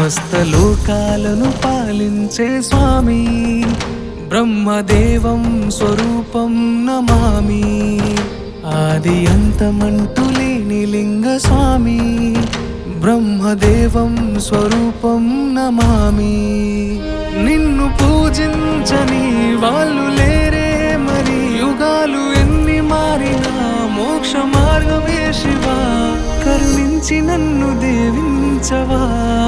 సమస్త లోకాలను పాలించే స్వామి బ్రహ్మదేవం స్వరూపం నమామి ఆది అంతమంటూ లేని లింగ స్వామి బ్రహ్మదేవం స్వరూపం నమామి నిన్ను పూజించని వాళ్ళు లేరే మరి యుగాలు ఎన్ని మారినా మోక్ష మార్గమే శివ కరుణించి నన్ను దేవించవా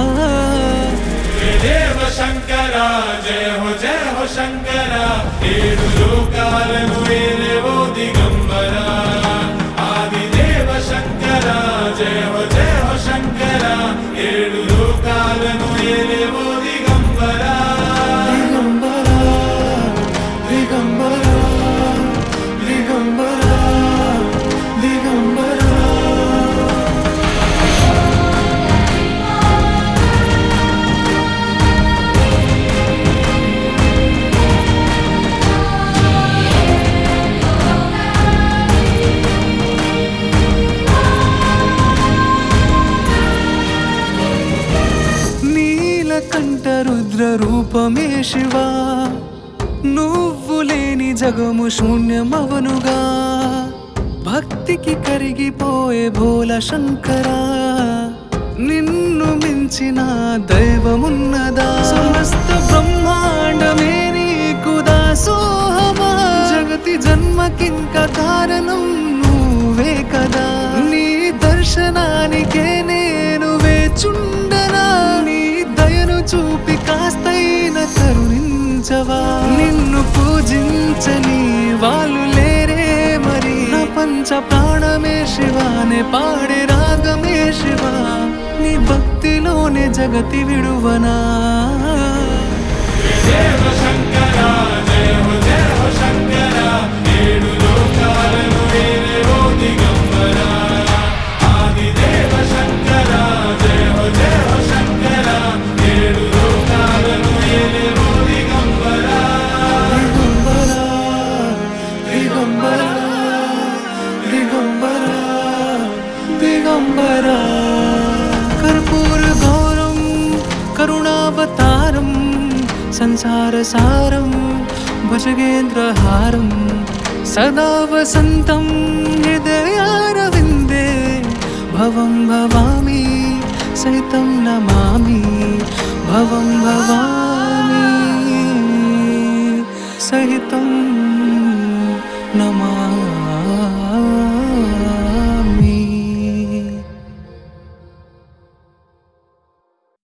దేవ శంకర జయ హో జయ హో శంకర ఏడు లోకాలను ఏలేవో దిగంబర ఆది దేవ శంకర జయ హో జయ హో శంకర ఏడు లోకాలను ఏలేవో దిగంబర దిగంబరా దిగంబరా దిగంబరా దిగంబరా నీలకంఠ రుద్ర రూపమే శివా నువ్వు లేని జగము శూన్యమవనుగా భక్తికి కరిగిపోయే భోల శంకరా నిన్ను మించిన దైవమున్నదా సమస్త బ్రహ్మాండమే నీకు దాసోహమా జగతి జన్మకింక కారణం నువ్వే కదా నీ దర్శనానికే నేను వేచుండనా నీ దయను చూపి కాస్తైన కరుణించవా నిన్ను పూజించని వాళ్ళు లేరే మరి నా పంచ ప్రాణమే శివానే పాడే రాగమే శివ నీ భక్తిలోనే జగతి విడువనా దేవ శంకర జయ హో జయ హో శంకర ఏడు లోకాలను ఏలేవో దిగంబర ఆది దేవ శంకర జయ హో జయ హో శంకర ఏడు లోకాలను ఏలేవో దిగంబర దిగంబరా దిగంబరా దిగంబరా దిగంబరా కర్పూర గౌరం కరుణావతారం సంసార సారం భుజగేంద్రహారం సదా వసంతం హృదయారవిందే భవం భవామి సైతం నమామి భవం భవామి సహితం నమా